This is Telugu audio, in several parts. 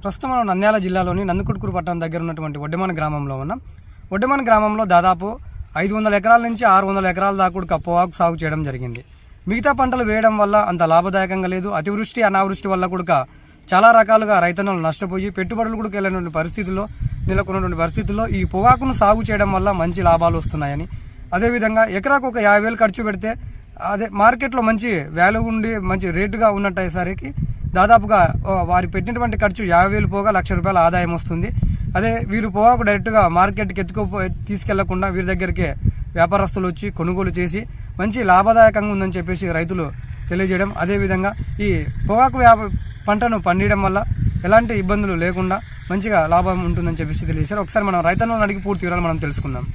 ప్రస్తుతం మనం నంద్యాల జిల్లాలోని నందుకుట్కూరు పట్టణం దగ్గర ఉన్నటువంటి ఒడ్డెమాన గ్రామంలో ఉన్నాం ఒడ్డెమాన గ్రామంలో దాదాపు ఐదు వందల ఎకరాల నుంచి ఆరు వందల ఎకరాల దాకా కూడా పొగాకు సాగు చేయడం జరిగింది మిగతా పంటలు వేయడం వల్ల అంత లాభదాయకంగా లేదు అతివృష్టి అనావృష్టి వల్ల కూడా చాలా రకాలుగా రైతన్నలు నష్టపోయి పెట్టుబడులు కూడా వెళ్ళినటువంటి పరిస్థితుల్లో నెలకొన్నటువంటి పరిస్థితుల్లో ఈ పొగాకును సాగు చేయడం వల్ల మంచి లాభాలు వస్తున్నాయని అదేవిధంగా ఎకరాకు ఒక యాభై వేలు ఖర్చు పెడితే అదే మార్కెట్లో మంచి వాల్యూ ఉండి మంచి రేటుగా ఉన్నట్టేసరికి దాదాపుగా ఓ, వారి పెట్టినటువంటి ఖర్చు యాభై వేలు పోగా లక్ష రూపాయల ఆదాయం వస్తుంది అదే వీరు పొగాకు డైరెక్ట్గా మార్కెట్కి ఎత్తుకో తీసుకెళ్లకుండా వీరి దగ్గరికే వ్యాపారస్తులు వచ్చి కొనుగోలు చేసి మంచి లాభదాయకంగా ఉందని చెప్పేసి రైతులు తెలియజేయడం అదేవిధంగా ఈ పొగాకు వ్యాప పంటను పండియడం వల్ల ఎలాంటి ఇబ్బందులు లేకుండా మంచిగా లాభం ఉంటుందని చెప్పేసి తెలియజేశారు ఒకసారి మనం రైతన్నలను అడిగి పూర్తి వివరాలు మనం తెలుసుకుందాం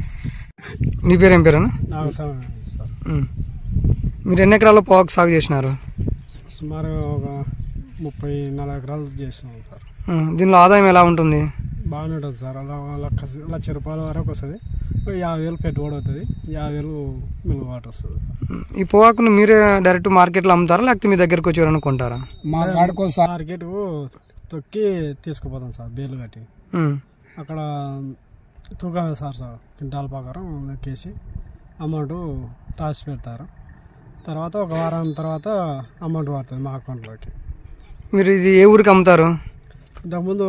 నీ పేరేం పేరేనా నాకు స- సార్ ఉమ్. మీరు ఎన్ని ఎకరాల్లో పొగాకు సాగు చేసినారు సుమారు ఒక ముప్పై నలభై ఎకరాలు చేసినాం సార్ ఉమ్. దీనిలో ఆదాయం ఎలా ఉంటుంది బాగానే ఉంటుంది సార్ అలా లక్ష లక్ష రూపాయల వరకు వస్తుంది ఒక యాభై వేలు పెట్టుబడి అవుతుంది యాభై వేలు మిగులుబాటు వస్తుంది ఉమ్. ఈ పొగాకును మీరే డైరెక్ట్ మార్కెట్లో అమ్ముతారా లేకపోతే మీ దగ్గరకు వచ్చి ఎవరైనా కొంటారా మా కాడుకో మార్కెట్ తొక్కి తీసుకుపోతాం సార్ బేలు కట్టి ఉమ్. అక్కడ తూకం వేస్తారు సార్ క్వింటాల్ ప్రకారం లెక్కేసి అమౌంట్ రాసి పెడతారు తర్వాత ఒక వారం తర్వాత అమౌంట్ పడుతుంది మా అకౌంట్లోకి మీరు ఇది ఏ ఊరికి అమ్ముతారు ఇంతకుముందు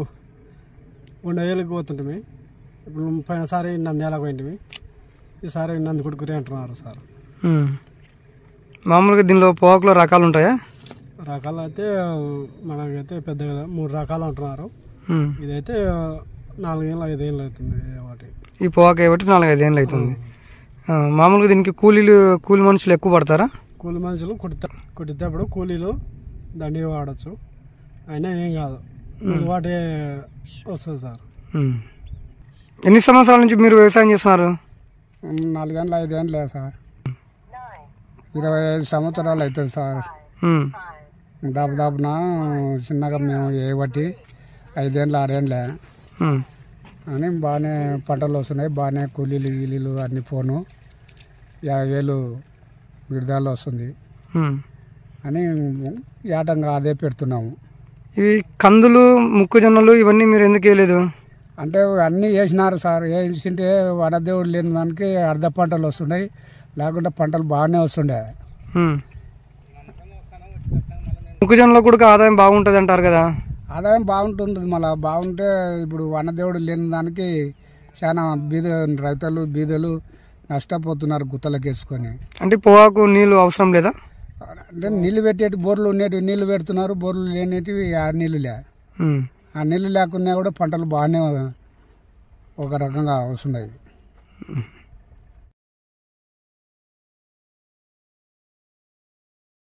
వంద వేలకు పోతుంటిమి ఇప్పుడు పోయినసారి నంద్యాలకు పోయింటిమి ఈసారి నందికొడుకురి అంటున్నారు సార్ ఉమ్. మామూలుగా దీనిలో పొగాకులో రకాలు ఉంటాయా రకాలు అయితే మనకైతే పెద్దగా మూడు రకాలు అంటున్నారు ఉమ్. ఇదైతే నాలుగేళ్ళు ఐదేళ్ళు అవుతుంది వాటి ఈ పొగాకు కాబట్టి నాలుగు ఐదేళ్ళు అవుతుంది ఆ, మామూలుగా దీనికి కూలీలు కూలి మనుషులు ఎక్కువ పడతారా కూలి మనుషులు కుట్టితే కుట్టితేప్పుడు కూలీలు దండి వాడచ్చు అయినా ఏం కాదు వాటి వస్తుంది సార్ ఉమ్. ఎన్ని సంవత్సరాల నుంచి మీరు వ్యవసాయం చేస్తున్నారు నాలుగేళ్ళు ఐదేళ్ళు లేదు సార్ ఇరవై ఐదు సంవత్సరాలు అవుతుంది సార్ ఉమ్. దాదాపున చిన్నగా మేము ఏ బట్టి ఐదేళ్ళు ఆరేళ్ళే ఉమ్. అని బాగానే పంటలు వస్తున్నాయి బాగానే కూలీలు గీలీలు అన్ని పోను యాభై వేలు విడుదల వస్తుంది ఉమ్. అని ఏటంగా అదే పెడుతున్నాము ఇవి కందులు మొక్కజొన్నలు ఇవన్నీ మీరు ఎందుకు వేయలేదు అంటే అన్నీ వేసినారు సార్ వేసింటే వడదేవుడు లేని దానికి అర్ధ పంటలు వస్తున్నాయి లేకుంటే పంటలు బాగానే వస్తుండే ఉమ్. మొక్కజొన్నలో కూడా ఆదాయం బాగుంటుంది అంటారు కదా ఆదాయం బాగుంటుంది మళ్ళీ బాగుంటే ఇప్పుడు వనదేవుడు లేని దానికి చాలా బీద రైతులు బీదలు నష్టపోతున్నారు గుత్తలకు వేసుకొని అంటే పొగాకు నీళ్ళు అవసరం లేదా అంటే నీళ్లు పెట్టేటి బోర్లు ఉండేటివి నీళ్లు పెడుతున్నారు బోర్లు లేనేటివి ఆ నీళ్లు లే ఉమ్. ఆ నీళ్లు లేకున్నా కూడా పంటలు బాగానే ఒక రకంగా వస్తున్నాయి ఉమ్.